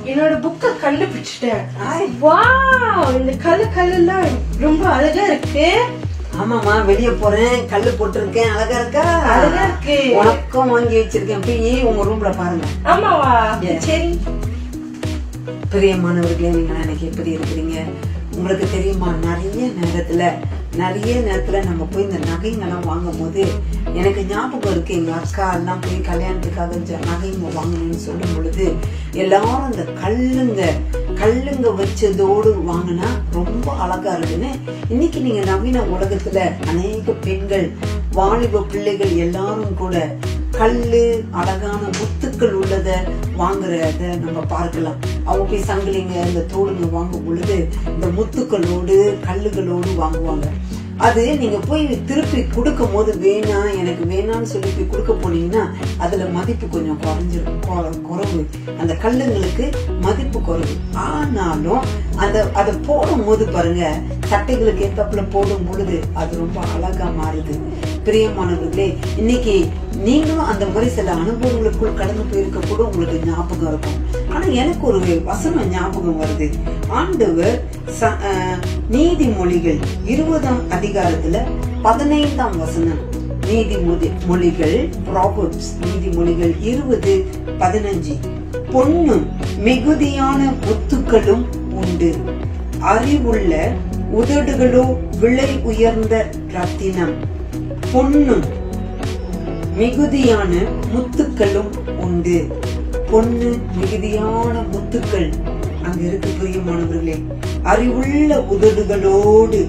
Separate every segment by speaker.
Speaker 1: என்னோட புக்க கண்டுபிடிச்சிட்டேன் வாவ் இந்த கல்லு கல்லுலாம் ரொம்ப அழகா இருக்கு
Speaker 2: ஆமாமா வெளிய போறேன் கல்லு போட்டிருக்கேன் அழகா இருக்கா
Speaker 1: அழகா இருக்கு.
Speaker 2: உனக்கும் வாங்கி வச்சிருக்கேன் போய் உங்க ரூம்ல பாருங்க
Speaker 1: ஆமாவா
Speaker 2: Yeah.
Speaker 1: சரி
Speaker 2: பிரியமானவர்களே நீங்க இன்னைக்கு எப்படி இருக்கிறீங்க உங்களுக்கு தெரியுமா நிறைய நேரத்துல நிறைய நேரத்துல நம்ம போய் இந்த நகைங்கெல்லாம் வாங்கும் போது எனக்கு ஞாபகம் இருக்கு எங்க அக்கா எல்லாம் போய் கல்யாணத்துக்காக ஜ- நகைங்க வாங்கணும்னு சொல்லும் பொழுது எல்லாரும் இந்த கல்லுங்க கல்லுங்க வச்சதோடு வாங்கினா ரொம்ப அழகா இருக்குன்னு இன்னைக்கு நீங்க நவீன உலகத்துல அநேக பெண்கள் வாலிப பிள்ளைகள் எல்லாரும் கூட கல்லு அழகான முத்துக்கள் உள்ளத வாங்குறத நம்ம பார்க்கலாம் அவங்க போய் சங்கிலிங்க இந்த தோடுங்க வாங்கும் பொழுது இந்த முத்துக்களோடு கல்லுகளோடு வாங்குவாங்க அது நீங்க போய் திருப்பி கொடுக்கும் போது வேணாம் எனக்கு வேணாம்னு சொல்லி போய் கொடுக்க போனீங்கன்னா அதுல மதிப்பு கொஞ்சம் குறைஞ்சிரும் குற- குறைவு அந்த கல்லுங்களுக்கு மதிப்பு குறைவு ஆனாலும் அந்த அதை போடும் போது பாருங்க சட்டைகளுக்கு ஏத்தாப்புல போடும் பொழுது அது ரொம்ப அழகா மாறுது பிரியமானவர்களே இன்னைக்கு நீங்களும் அந்த மாதிரி சில அனுபவங்களுக்குள் கடந்து போயிருக்க கூட உங்களுக்கு ஞாபகம் இருக்கும் ஆனா எனக்கு ஒரு வசனம் ஞாபகம் வருது ஆண்டவர் ச- அஹ், நீதிமொழிகள் இருபதாம் அதிகாரத்துல பதினைந்தாம் வசனம் நீதிமொழி மொழிகள் ப்ராபர்ப்ஸ் நீதிமொழிகள் இருபது பதினஞ்சு பொன்னும் மிகுதியான முத்துக்களும் உண்டு அறிவுள்ள உதடுகளோ விலை உயர்ந்த ரத்தினம் பொன்னும் மிகுதியான முத்துக்களும் உண்டு பொண்ணு மிகுதியான முத்துக்கள் அங்க இருக்கு பிரியமானவர்களே அறிவுள்ள உதடுகளோடு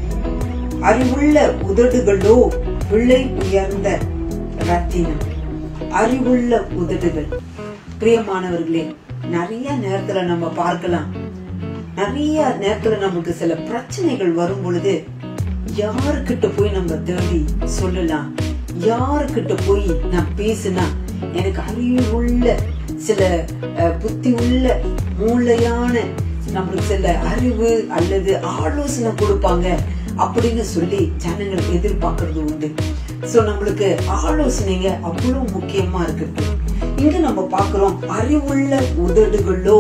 Speaker 2: அறிவுள்ள உதடுகளோ விலை உயர்ந்த ரத்தினம் அறிவுள்ள உதடுகள் பிரியமானவர்களே நிறைய நேரத்துல நம்ம பார்க்கலாம் நிறைய நேரத்துல நமக்கு சில பிரச்சனைகள் வரும் பொழுது யாருக்கிட்ட போய் நம்ம தேடி சொல்லலாம் யாருக்கிட்ட போய் நான் பேசினா எனக்கு அறிவுள்ள சில அஹ், புத்தி உள்ள மூளையான நம்மளுக்கு சில அறிவு அல்லது ஆலோசனை கொடுப்பாங்க அப்படின்னு சொல்லி ஜனங்கள் எதிர்பார்க்கறது உண்டு சோ நம்மளுக்கு ஆலோசனைங்க அவ்வளவு முக்கியமா இருக்குது இங்க நம்ம பார்க்கிறோம் அறிவுள்ள உதடுகளோ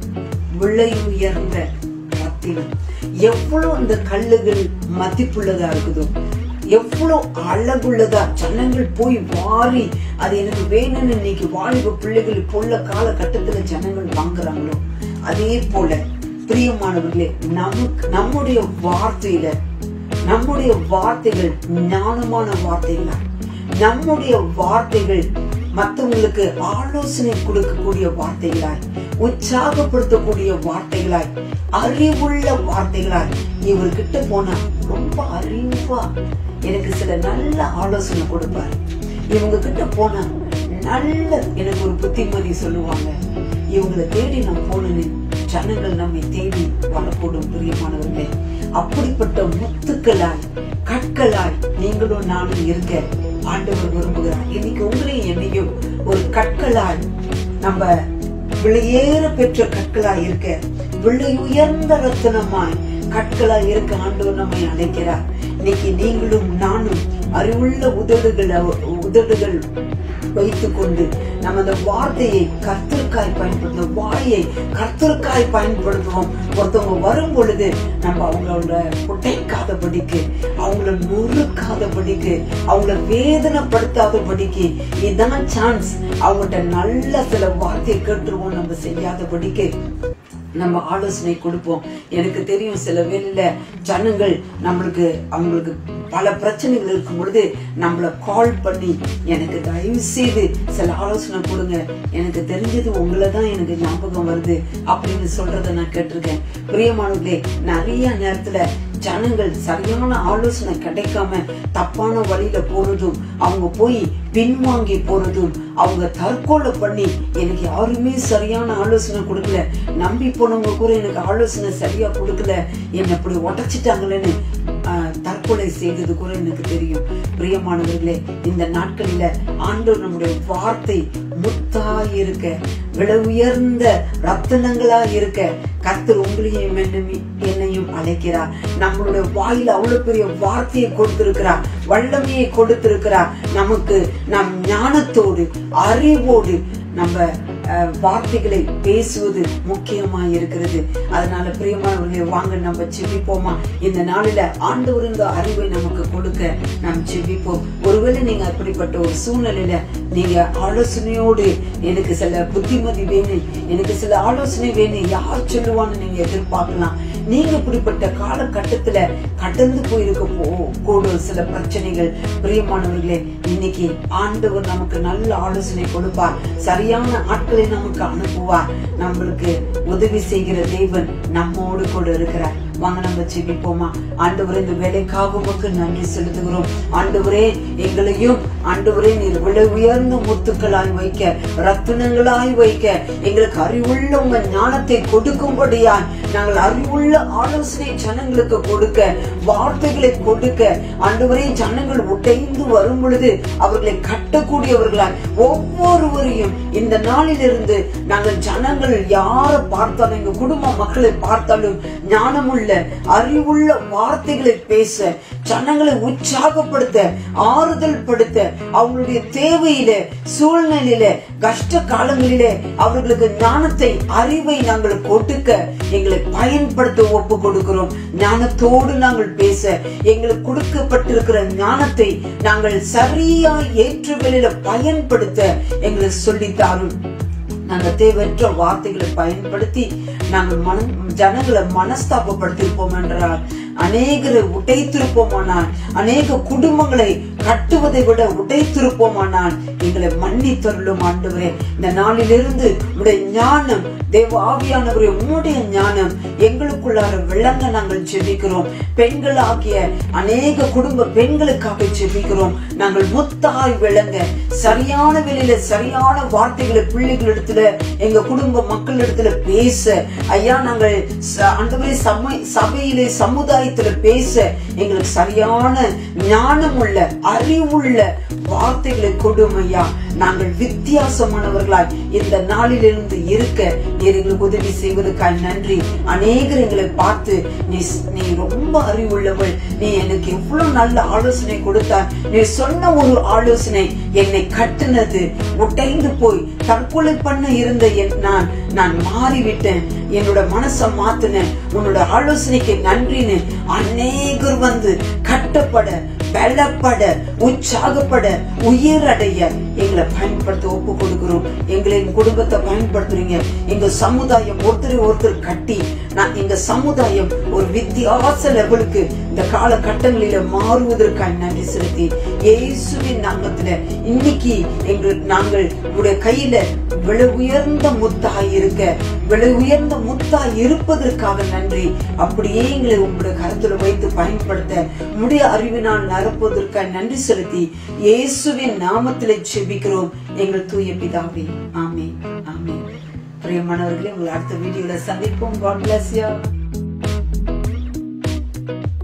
Speaker 2: விலை உயர்ந்த ரத்தினம் எவ்வளவு அந்த கல்லுகள் மதிப்புள்ளதா இருக்குதோ எவ்வளவு அழகுள்ளதா ஜனங்கள் போய் வாரி அது எனக்கு வேணும்னு இன்னைக்கு வாலிப பிள்ளைகள் இப்போ உள்ள காலகட்டத்துல ஜனங்கள் வாங்குறாங்களோ அதே போல பிரியமானவர்களே நமக்கு நம்முடைய வார்த்தையில நம்முடைய வார்த்தைகள் ஞானமான வார்த்தைகளா நம்முடைய வார்த்தைகள் மத்தவங்களுக்கு ஆலோசனை கொடுக்கக்கூடிய வார்த்தைகளாய் உற்சாகப்படுத்தக்கூடிய வார்த்தைகளாய் அறிவுள்ள வார்த்தைகளாய் இவர்கிட்ட போனா ரொம்ப அறிவா எனக்கு சில நல்ல ஆலோசனை கொடுப்பாரு இவங்க கிட்ட போனா நல்ல எனக்கு ஒரு புத்திமதி சொல்லுவாங்க இவங்களை தேடி நான் போனேன்னு ஜனங்கள் நம்மை தேடி வரக்கூடும் பிரியமானவர்களே அப்படிப்பட்ட முத்துக்களாய் கற்களாய் நீங்களும் நானும் இருக்க ஆண்டவர் விரும்புகிறார் இன்னைக்கு உங்களையும் என்னையும் ஒரு கற்களாய் நம்ம விலையேற பெற்ற கற்களாய் இருக்க விலை உயர்ந்த ரத்தினமாய் கற்களாய் இருக்க ஆண்டவர் நம்மை அழைக்கிறார் இன்னைக்கு நீங்களும் நானும் அறிவுள்ள உதடுகள் உதடுகள் வைத்துக்கொண்டு நம்ம அந்த வார்த்தையை கர்த்தருக்காய் பயன்படுத்துவோம் வாயை கர்த்தருக்காய் பயன்படுத்துவோம் ஒருத்தவங்க வரும் பொழுது நம்ம அவங்களோட புட்டைக்காதபடிக்கு அவங்கள நொறுக்காதபடிக்கு அவங்கள வேதனைப்படுத்தாதபடிக்கு இதான் சான்ஸ் அவங்ககிட்ட நல்ல சில வார்த்தையை கேட்டுருவோம் நம்ம செய்யாதபடிக்கு நம்ம ஆலோசனை கொடுப்போம் எனக்கு தெரியும் சில வேளையில ஜனங்கள் நம்மளுக்கு அவங்களுக்கு பல பிரச்சனைகள் இருக்கும் பொழுது நம்மள கால் பண்ணி எனக்கு தயவு செய்து சில ஆலோசனை கொடுங்க எனக்கு தெரிஞ்சது உங்களை தான் எனக்கு ஞாபகம் வருது அப்படின்னு சொல்றத நான் கேட்டிருக்கேன் பிரியமானவர்களே நிறைய நேரத்துல ஜனங்கள் சரியான ஆலோசனை கிடைக்காம தப்பான வழியில போறதும் அவங்க போய் பின்வாங்கி போறதும் அவங்க தற்கொலை பண்ணி எனக்கு யாருமே சரியான ஆலோசனை கொடுக்கல நம்பி போனவங்க கூட எனக்கு ஆலோசனை சரியா கொடுக்கல என்னை இப்படி உடைச்சிட்டாங்களேன்னு ஆஹ், தற்கொலை செய்தது கூட எனக்கு தெரியும் பிரியமானவர்களே இந்த நாட்களில ஆண்டவர் நம்முடைய வார்த்தை முத்தாய் இருக்க விலை உயர்ந்த ரத்தனங்களா இருக்க கர்த்தர் உங்களையும் என்னையும் என்னையும் அழைக்கிறார் நம்மளுடைய வாயில அவ்வளவு பெரிய வார்த்தையை கொடுத்திருக்கிறார் வல்லமையை கொடுத்திருக்கிறார் நமக்கு நம் ஞானத்தோடு அறிவோடு நம்ம அஹ், வார்த்தைகளை பேசுவது முக்கியமா இருக்கிறது அதனால பிரியமானவர்களே வாங்க நம்ம செபிப்போமா இந்த நாளில ஆண்டவர் இந்த அறிவை நமக்கு கொடுக்க நாம் செபிப்போம் ஒருவேளை நீங்க அப்படிப்பட்ட ஒரு சூழ்நிலையில நீங்க ஆலோசனையோடு எனக்கு சில புத்திமதி வேணும் எனக்கு சில ஆலோசனை வேணும் யார் சொல்லுவான்னு நீங்க எதிர்பார்க்கலாம் நீங்க இப்படிப்பட்ட காலகட்டத்துல கடந்து போயிருக்க போ- கூடும் சில பிரச்சனைகள் பிரியமானவர்களே இன்னைக்கு ஆண்டவர் நமக்கு நல்ல ஆலோசனை கொடுப்பார் சரியான ஆட்களை நமக்கு அனுப்புவார் நம்மளுக்கு உதவி செய்கிற தேவன் நம்மோடு கூட இருக்கிறார் வாங்க நம்ம ஜெபிப்போமா ஆண்டவரே இந்த வேலைக்காக உமக்கு நன்றி செலுத்துகிறோம் ஆண்டவரே எங்களையும் ஆண்டவரே நீர் விலை உயர்ந்த முத்துக்களாய் வைக்க ரத்தினங்களாய் வைக்க எங்களுக்கு அறிவுள்ள உங்க ஞானத்தை கொடுக்கும்படியாய் நாங்கள் அறிவுள்ள ஆலோசனை ஜனங்களுக்கு கொடுக்க வார்த்தைகளை கொடுக்க ஆண்டவரே ஜனங்கள் உடைந்து வரும் பொழுது அவர்களை கட்டக்கூடியவர்களாய் ஒவ்வொருவரையும் இந்த நாளிலிருந்து நாங்கள் ஜனங்கள் யாரை பார்த்தாலும் எங்க குடும்ப மக்களை பார்த்தாலும் ஞானமுள்ள அறிவுள்ள வார்த்தைகளை பேச ஜனங்களை உற்சாகப்படுத்த ஆறுதல் படுத்த அவங்களுடைய தேவையில சூழ்நிலையில கஷ்ட காலங்களிலே அவர்களுக்கு ஞானத்தை அறிவை நாங்கள் கொடுக்க எங்களை பயன்படுத்த ஒப்பு கொடுக்கிறோம் ஞானத்தோடு நாங்கள் பேச எங்களுக்கு கொடுக்கப்பட்டிருக்கிற ஞானத்தை நாங்கள் சரியா ஏற்று வெளியில பயன்படுத்த எங்களுக்கு சொல்லித்தாரும் நாங்க தேவையற்ற வார்த்தைகளை பயன்படுத்தி நாங்கள் மன ஜனங்களை மனஸ்தாபப்படுத்திருப்போம் என்றால் அநேகரை உடைத்திருப்போமானால் அநேக குடும்பங்களை கட்டுவதை விட உடைத்திருப்போமானால் எங்களை மன்னித்தருளும் ஆண்டவரே இந்த நாளிலிருந்து உடைய ஞானம் தேவ ஆவியானவரே உம்முடைய ஞானம் எங்களுக்குள்ளார விளங்க நாங்கள் ஜெபிக்கிறோம் பெண்கள் ஆகிய அநேக குடும்ப பெண்களுக்காக ஜெபிக்கிறோம் நாங்கள் முத்தாய் விளங்க சரியான வேளையில சரியான வார்த்தைகளை பிள்ளைகளிடத்துல எங்க குடும்ப மக்களிடத்துல பேச ஐயா நாங்கள் ச- ஆண்டவரே சம சபையிலே சமுதாயத்துல பேச எங்களுக்கு சரியான ஞானம் உள்ள அறிவுள்ள வார்த்தைகளை கொடும் ஐயா நாங்கள் வித்தியாசமானவர்களாய் இந்த நாளிலிருந்து இருக்க நீர் எங்களுக்கு உதவி செய்வதற்காக நன்றி அநேகர் எங்களை பார்த்து நீ நீ ரொம்ப அறிவுள்ளவள் நீ எனக்கு எவ்வளவு நல்ல ஆலோசனை கொடுத்தார் நீ சொன்ன ஒரு ஆலோசனை என்னை கட்டுனது உடைந்து போய் தற்கொலை பண்ண இருந்த என் நான் நான் மாறிவிட்டேன் என்னோட மனசை மாத்தினேன் உன்னோட ஆலோசனைக்கு நன்றின்னு அநேகர் வந்து கட்டப்பட பலப்பட உற்சாகப்பட உயிரடைய எங்களை பயன்படுத்த ஒப்பு கொடுக்கிறோம் எங்களை எங்க குடும்பத்தை பயன்படுத்துறீங்க எங்க சமுதாயம் ஒருத்தரை ஒருத்தர் கட்டி நான் எங்க சமுதாயம் ஒரு வித்தியாச லெவலுக்கு இந்த காலகட்டங்களில மாறுவதற்காக நன்றி செலுத்தி இயேசுவின் நாமத்துல இன்னைக்கு எங்கள் நாங்கள் உடைய கையில விலை உயர்ந்த முத்தாய் இருக்க விலை உயர்ந்த முத்தாய் இருப்பதற்காக நன்றி அப்படியே எங்களை உங்களுடைய கருத்துல வைத்து பயன்படுத்த உடைய அறிவினால் நிரப்புவதற்காக நன்றி செலுத்தி இயேசுவின் நாமத்திலே செபிக்கிறோம் எங்கள் தூய பிதாவே ஆமே ஆமே பிரியமானவர்களே உங்களை அடுத்த வீடியோல சந்திப்போம் God bless you